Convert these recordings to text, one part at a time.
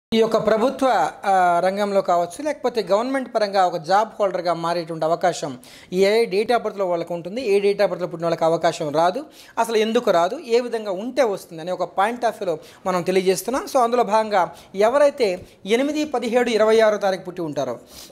ఈ యొక్క ప్రభుత్వ ఆ, రంగంలో కావచ్చు లేకపోతే గవర్నమెంట్ పరంగా ఒక జాబ్ హోల్డర్గా మారేటువంటి అవకాశం ఏ డేట్ ఆఫ్ బర్త్లో వాళ్ళకు ఉంటుంది ఏ డేట్ ఆఫ్ బర్త్లో పుట్టిన వాళ్ళకి అవకాశం రాదు అసలు ఎందుకు రాదు ఏ విధంగా ఉంటే వస్తుంది అనే ఒక పాయింట్ ఆఫ్ వ్యూలో మనం తెలియజేస్తున్నాం సో అందులో భాగంగా ఎవరైతే ఎనిమిది పదిహేడు ఇరవై ఆరో తారీఖు పుట్టి ఉంటారో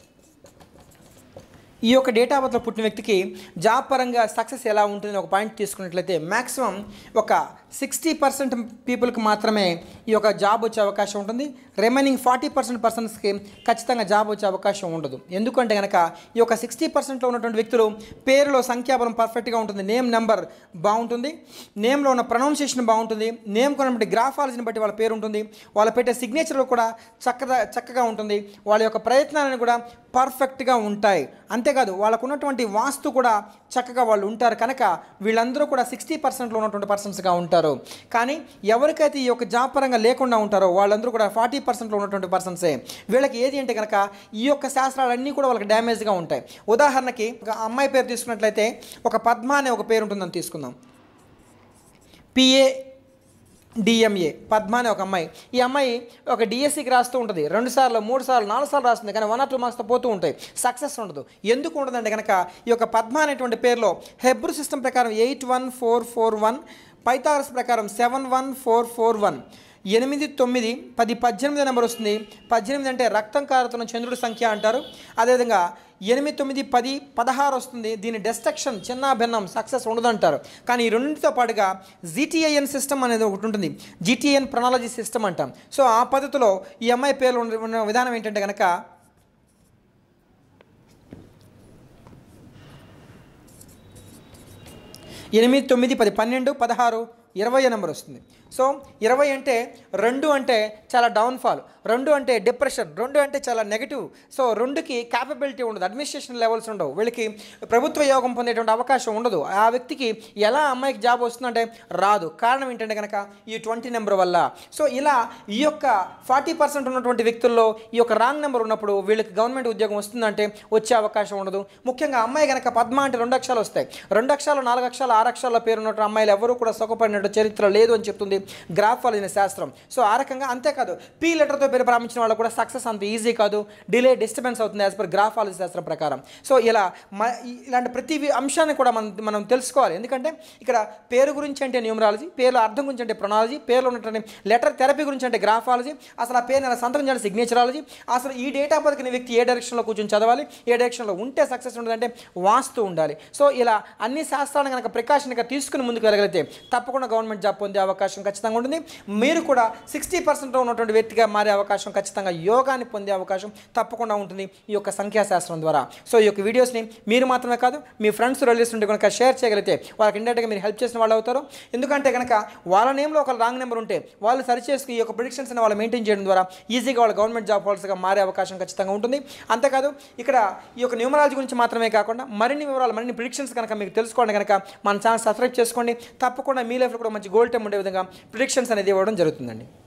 ఈ యొక్క డేటా బర్త్లో పుట్టిన వ్యక్తికి జాబ్ పరంగా సక్సెస్ ఎలా ఉంటుందని ఒక పాయింట్ తీసుకున్నట్లయితే మ్యాక్సిమం ఒక సిక్స్టీ పర్సెంట్ పీపుల్కి మాత్రమే ఈ యొక్క జాబ్ వచ్చే అవకాశం ఉంటుంది రిమైనింగ్ ఫార్టీ పర్సెంట్ పర్సన్స్కి ఖచ్చితంగా జాబ్ వచ్చే అవకాశం ఉండదు ఎందుకంటే కనుక ఈ యొక్క సిక్స్టీ పర్సెంట్లో ఉన్నటువంటి వ్యక్తులు పేరులో సంఖ్యాబలం పర్ఫెక్ట్గా ఉంటుంది నేమ్ నెంబర్ బాగుంటుంది నేమ్లో ఉన్న ప్రొనౌన్సియేషన్ బాగుంటుంది నేమ్ కొన్నటువంటి గ్రాఫాలజీని బట్టి వాళ్ళ పేరు ఉంటుంది వాళ్ళ పెట్టే సిగ్నేచర్ కూడా చక్కగా చక్కగా ఉంటుంది వాళ్ళ యొక్క ప్రయత్నాలను కూడా పర్ఫెక్ట్గా ఉంటాయి అంతేకాదు వాళ్ళకు ఉన్నటువంటి వాస్తు కూడా చక్కగా వాళ్ళు ఉంటారు కనుక వీళ్ళందరూ కూడా సిక్స్టీ పర్సెంట్లో ఉన్నటువంటి పర్సన్స్గా ఉంటారు కానీ ఎవరికైతే ఈ యొక్క జాబ్ పరంగా లేకుండా ఉంటారో వాళ్ళందరూ కూడా ఫార్టీ పర్సెంట్లో ఉన్నటువంటి పర్సన్సే వీళ్ళకి ఏది అంటే కనుక ఈ యొక్క శాస్త్రాలన్నీ కూడా వాళ్ళకి డ్యామేజ్గా ఉంటాయి ఉదాహరణకి ఒక అమ్మాయి పేరు తీసుకున్నట్లయితే ఒక పద్మ అనే ఒక పేరు ఉంటుందని తీసుకుందాం పిఏ డిఎంఏ పద్మ అనే ఒక అమ్మాయి ఈ అమ్మాయి ఒక డిఎస్సికి రాస్తూ ఉంటుంది రెండు సార్లు మూడు సార్లు నాలుగు సార్లు రాస్తుంది కానీ వన్ ఆర్ టూ మార్క్స్తో పోతూ ఉంటాయి సక్సెస్ ఉండదు ఎందుకు ఉండదంటే కనుక ఈ యొక్క పద్మ అనేటువంటి పేరులో హెబ్రూ సిస్టమ్ ప్రకారం eight one four four one Pythagoras ప్రకారం seven one four four one ఎనిమిది తొమ్మిది పది పద్దెనిమిది నెంబర్ వస్తుంది పద్దెనిమిది అంటే రక్తం కారుతున్న చంద్రుడి సంఖ్య అంటారు అదేవిధంగా ఎనిమిది తొమ్మిది పది పదహారు వస్తుంది దీని డెస్ట్రక్షన్ చిన్న భిన్నం సక్సెస్ ఉండదంటారు కానీ ఈ రెండింటితో పాటుగా జీటీఐఎన్ సిస్టమ్ అనేది ఒకటి ఉంటుంది జీటీఎన్ ప్రొనాలజీ సిస్టమ్ అంటాం సో ఆ పద్ధతిలో ఈ అమ్మాయి పేర్లు ఉన్న- ఉన్న విధానం ఏంటంటే కనుక ఎనిమిది తొమ్మిది పది పన్నెండు పదహారు ఇరవై నెంబర్ వస్తుంది సో ఇరవై అంటే రెండు అంటే చాలా డౌన్ఫాల్ రెండు అంటే డిప్రెషన్ రెండు అంటే చాలా నెగిటివ్ సో రెండుకి క్యాపబిలిటీ ఉండదు అడ్మినిస్ట్రేషన్ లెవెల్స్ ఉండవు వీళ్ళకి ప్రభుత్వ యోగం పొందేటువంటి అవకాశం ఉండదు ఆ వ్యక్తికి ఎలా అమ్మాయికి జాబ్ వస్తుందంటే రాదు కారణం ఏంటంటే కనుక ఈ ట్వంటీ నెంబర్ వల్ల సో ఇలా ఈ యొక్క ఫార్టీ పర్సెంట్ ఉన్నటువంటి వ్యక్తుల్లో ఈ యొక్క రాంగ్ నెంబర్ ఉన్నప్పుడు వీళ్ళకి గవర్నమెంట్ ఉద్యోగం వస్తుందంటే వచ్చే అవకాశం ఉండదు ముఖ్యంగా అమ్మాయి కనుక పద్మ అంటే రెండు అక్షరాలు వస్తాయి రెండు అక్షరాలు నాలుగు అక్షరాలు ఆరు అక్షరాల పేరు ఉన్నటువంటి అమ్మాయిలు ఎవరు కూడా సుఖపడినట్టు చరిత్ర లేదు అని చెప్తుంది గ్రాఫాలజీ శాస్త్రం సో ఆ రకంగా అంతేకాదు పీ లెటర్తో పేరు ప్రారంభించిన వాళ్ళు కూడా సక్సెస్ అంత ఈజీ కాదు డిలే డిస్టర్బెన్స్ అవుతుంది యాజ్ పర్ గ్రాఫాలజీ శాస్త్రం ప్రకారం సో ఇలా మ ఈ- ఇలాంటి ప్రతి వి- అంశాన్ని కూడా మనం మనం తెలుసుకోవాలి ఎందుకంటే ఇక్కడ పేరు గురించి అంటే న్యూమరాలజీ పేర్ల అర్థం గురించి అంటే ప్రొనాలజీ పేర్లో ఉన్నటువంటి లెటర్ థెరపీ గురించి అంటే గ్రాఫాలజీ అసలు ఆ పేరుని ఎలా సంతకం చేయాలి సిగ్నేచరాలజీ అసలు ఈ డేటా బతికిన వ్యక్తి ఏ డైరెక్షన్లో కూర్చొని చదవాలి ఏ డైరెక్షన్లో ఉంటే సక్సెస్ ఉండదంటే వాస్తు ఉండాలి సో ఇలా అన్ని శాస్త్రాలను కనుక ప్రికాషన్గా తీసుకుని ముందుకు వెళ్ళగలిగితే తప్పకుండా గవర్నమెంట్ జాబ్ పొందే అవకాశం ఖచ్చితంగా ఉంటుంది మీరు కూడా సిక్స్టీ పర్సెంట్లో ఉన్నటువంటి వ్యక్తిగా మారే అవకాశం ఖచ్చితంగా యోగాన్ని పొందే అవకాశం తప్పకుండా ఉంటుంది ఈ యొక్క సంఖ్యాశాస్త్రం ద్వారా సో ఈ యొక్క వీడియోస్ని మీరు మాత్రమే కాదు మీ ఫ్రెండ్స్ రిలేటివ్స్ ఉంటే కనుక షేర్ చేయగలిగితే వాళ్ళకి ఇండైరెక్ట్గా మీరు హెల్ప్ చేసిన వాళ్ళు అవుతారు ఎందుకంటే కనుక వాళ్ళ నేమ్లో ఒక రాంగ్ నెంబర్ ఉంటే వాళ్ళు సరి చేసుకుని ఈ యొక్క ప్రిడిక్షన్స్ అని వాళ్ళు మెయింటైన్ చేయడం ద్వారా ఈజీగా వాళ్ళ గవర్నమెంట్ జాబ్ హోల్డర్స్గా మారే అవకాశం ఖచ్చితంగా ఉంటుంది అంతేకాదు ఇక్కడ ఈ యొక్క న్యూమరాలజీ గురించి మాత్రమే కాకుండా మరిన్ని వివరాలు మరిన్ని ప్రిడిక్షన్స్ కనుక మీకు తెలుసుకోండి కనుక మన ఛానల్ సబ్స్క్రైబ్ చేసుకోండి తప్పకుండా మీ లైఫ్లో కూడా మంచి గోల్ టైం ఉండే విధంగా ప్రిడిక్షన్స్ అనేది ఇవ్వడం జరుగుతుందండి